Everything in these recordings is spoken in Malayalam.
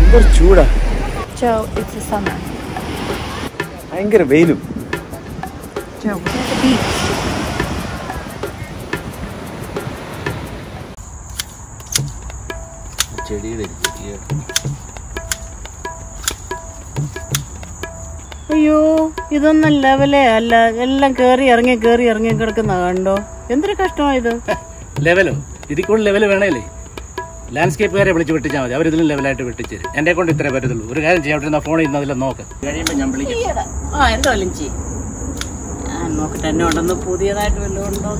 എന്തൊരു ചൂടാ Joe, it's the summer. ഭയങ്കര വെയിലും Joe, we're at the beach. ചെടിയുടെ ചെടിയ അയ്യോ ഇതൊന്നും ലെവലേ അല്ല എല്ലാം കേറി ഇറങ്ങി കേറി ഇറങ്ങി കിടക്കുന്ന കണ്ടോ എന്തൊരു കഷ്ടമായത് ലെവലോ ഇതിൽ കൂടുതൽ ലെവൽ വേണേലേ ലാൻഡ്സ്കേപ്പുകാരെ വിളിച്ച് വെട്ടിച്ചാൽ മതി അവരിതിലും ലെവലായിട്ട് വെട്ടിച്ച് തരും എന്നെ കൊണ്ട് ഇത്രേ പറ്റത്തുള്ളൂ ഒരു കാര്യം ചെയ്യാം അവിടെ ഫോണിൽ ഇന്ന് അതിലെ നോക്ക് കഴിയുമ്പോൾ ഞാൻ വിളിക്കാം ആ എന്തോ ലിഞ്ചി ഞാൻ നോക്കട്ടെ എന്നെ ഉണ്ടെന്ന് പുതിയതായിട്ട് വല്ലതും ഉണ്ടോ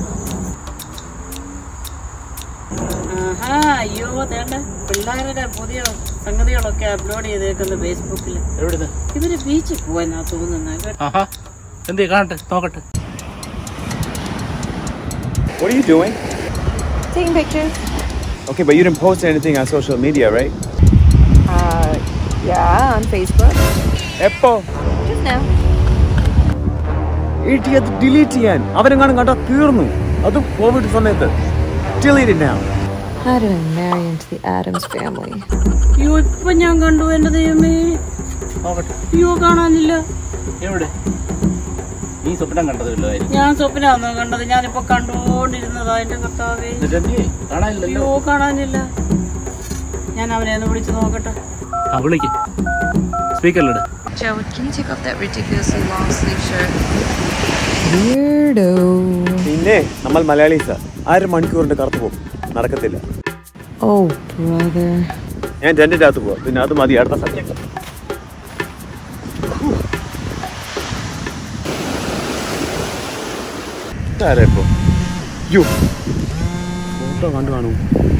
ആഹാ അയ്യോ തേണ്ട പിള്ളേരുടെ പുതിയ സംഗതികളൊക്കെ അപ്ലോഡ് ചെയ്തേക്കുന്ന ഫേസ്ബുക്കിൽ എവിടുന്ന് ഇവര് ബീച്ചിൽ പോയെന്നാ തോന്നുന്നത് കേട്ടോ ആഹാ എന്ത് കാണട്ടെ നോക്കട്ടെ What are you doing? Taking pictures. Okay, but you didn't post anything on social media, right? Uh, yeah, on Facebook. എപ്പോ Just now. ഇടി അത് ഡിലീറ്റ് ചെയ്യാൻ അവരെങ്ങാനും കണ്ടാ തീർന്നു അതും കോവിഡ് സമയത്ത് delete now How did I marry into the Adams family? അയ്യോ ഇപ്പൊ ഞാൻ കണ്ടു എന്റെ ദൈവമേ നോക്കട്ടെ അയ്യോ കാണാനില്ല എവിടെ നീ സ്വപ്നം കണ്ടതല്ലോ ആയിരിക്കും ഞാൻ സ്വപ്നാന്ന് കണ്ടത് ഞാനിപ്പോ കണ്ടുകൊണ്ടിരുന്നതാ എന്റെ കർത്താവേ എന്നിട്ട് എന്തിയേ കാണാനില്ലല്ലോ അയ്യോ കാണാനില്ല ഞാൻ അവനെ ഒന്ന് വിളിച്ചു നോക്കട്ടെ ആ വിളിക്ക് സ്പീക്കറിലിട് Joe, can you take off that ridiculously long sleeve shirt? Weirdo. പിന്നെ നമ്മൾ മലയാളീസാ അര മണിക്കൂറിന്റെ കറുത്ത് പോകും നടക്കത്തില്ല Oh, brother. ഞാൻ രണ്ടിന്റെ അകത്ത് പോവാം പിന്നെ അത് മതി അടുത്ത സബ്ജക്ട് ആരാ ഇപ്പൊ യോ ഫോട്ടോ കണ്ടു കാണൂ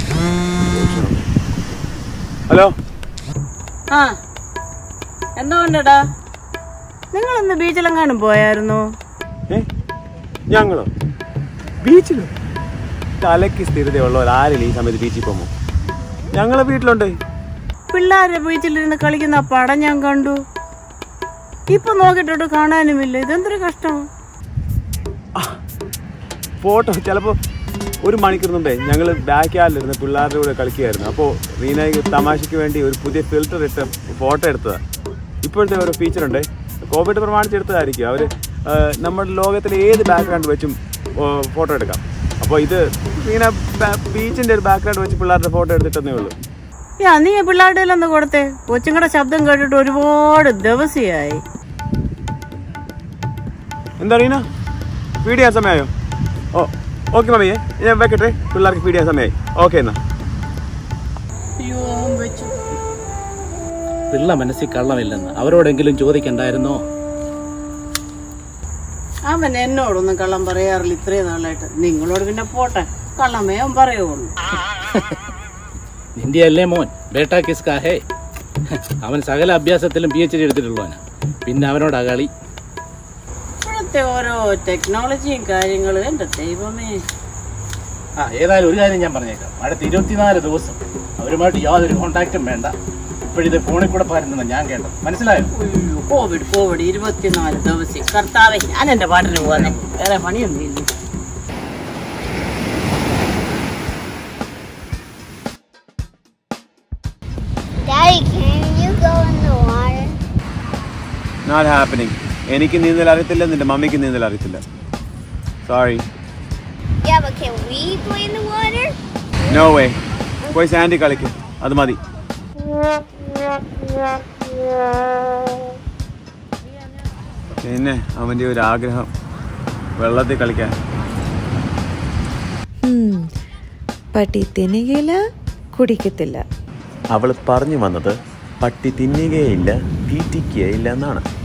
ഹലോ ആ എന്താ ഉണ്ടടാ നിങ്ങൾ ഇന്ന് ബീച്ചിലെങ്ങാനും പോയായിരുന്നോ ഏ ഞങ്ങളോ ബീച്ചിലോ തലയ്ക്ക് സ്ഥിരതയുള്ളവർ ആരില്ല ഈ സമയത്ത് ബീച്ചിൽ പോകുമോ ഞങ്ങളെ വീട്ടിലുണ്ട് പിള്ളേരെ ബീച്ചിലിരുന്ന് കളിക്കുന്ന ആ പടം ഞാൻ കണ്ടു ഇപ്പൊ നോക്കിട്ടോട്ട് കാണാനുമില്ല ഇതെന്തൊരു കഷ്ടം ഫോട്ടോ ചിലപ്പോൾ ഒരു മണിക്കൂർ മുമ്പേ ഞങ്ങൾ ബാക്ക് യാർഡിലിരുന്ന് പിള്ളേരുടെ കൂടെ കളിക്കുകയായിരുന്നു അപ്പോൾ റീനയ്ക്ക് തമാശയ്ക്ക് വേണ്ടി ഒരു പുതിയ ഫിൽറ്റർ ഇട്ട് ഫോട്ടോ എടുത്തതാണ് ഇപ്പോഴത്തെ ഒരു ഫീച്ചർ ഉണ്ട് കോവിഡ് പ്രമാണിച്ച് എടുത്തതായിരിക്കും അവർ നമ്മുടെ ലോകത്തിലെ ഏത് ബാക്ക്ഗ്രൗണ്ട് വെച്ചും ഫോട്ടോ എടുക്കാം അപ്പോൾ ഇത് റീന ബീച്ചിൻ്റെ ഒരു ബാക്ക്ഗ്രൗണ്ട് വെച്ച് പിള്ളേരുടെ ഫോട്ടോ എടുത്തിട്ടെന്നേ ഉള്ളൂ യാ നീ പിള്ളേരുടെ ഒന്ന് കൊടുത്തേ കൊച്ചുങ്ങളുടെ ശബ്ദം കേട്ടിട്ട് ഒരുപാട് ദിവസയായി എന്താ റീന ഫീഡ് ചെയ്യാൻ സമയമായോ ഓ ഓക്കെ മമ്മിയെ ഞാൻ വെക്കട്ടെ പിള്ളേർക്ക് ഫീഡ് ചെയ്യാൻ സമയമായി ഓക്കെ എന്നാ അയ്യോ അവൻ വെച്ചു പിള്ള മനസ്സിൽ കള്ളമില്ലെന്ന് അവരോടെങ്കിലും ചോദിക്കണ്ടായിരുന്നോ അവൻ എന്നോടൊന്നും കള്ളം പറയാറില്ല ഇത്രയും നാളായിട്ട് നിങ്ങളോട് പിന്നെ പോട്ടെ കള്ളമേ അവൻ പറയുള്ളൂ നിന്റെ അല്ലേ മോൻ ബേട്ടാ കിസ്കാ ഹേ അവൻ സകല അഭ്യാസത്തിലും പി എച്ച് ഡി എടുത്തിട്ടുള്ളവനാ പിന്നെ അവനോടാ കളി ഇപ്പോഴത്തെ ഓരോ ടെക്നോളജിയും കാര്യങ്ങളും എന്റെ ദൈവമേ ആ ഏതായാലും ഒരു കാര്യം ഞാൻ പറഞ്ഞേക്കാം അടുത്ത ഇരുപത്തിനാല് ദിവസം അവരുമായിട്ട് യാതൊരു കോണ്ടാക്റ്റും വേണ്ട ഇപ്പോഴിത് ഫോണിൽ കൂടെ പറയുന്നത് ഞാൻ കേട്ടത് മനസ്സിലായോ ഉയ്യോ, കോവിഡ് കോവിഡ് ഇരുപത്തിനാല് ദിവസം കർത്താവെ ഞാൻ എന്റെ പാട്ടിന് പോവാന്നെ വേറെ പണിയൊന്നും ഇല്ല Daddy, can you go in the water? Not happening എനിക്ക് നീന്തൽ അറിയത്തില്ല നിന്റെ മമ്മിക്ക് നീന്തൽ അറിയത്തില്ല sorry Yeah, but can we play in the water? No way പോയി സാൻഡി കളിക്കും അത് മതി പിന്നെ അവന്റെ ഒരു ആഗ്രഹം വെള്ളത്തിൽ കളിക്കാൻ Hmm. പട്ടി തിന്നുകയില്ല കുടിക്കത്തില്ല അവൾ പറഞ്ഞു വന്നത് പട്ടി തിന്നുകയില്ല തീറ്റിക്കുകയില്ല എന്നാണ്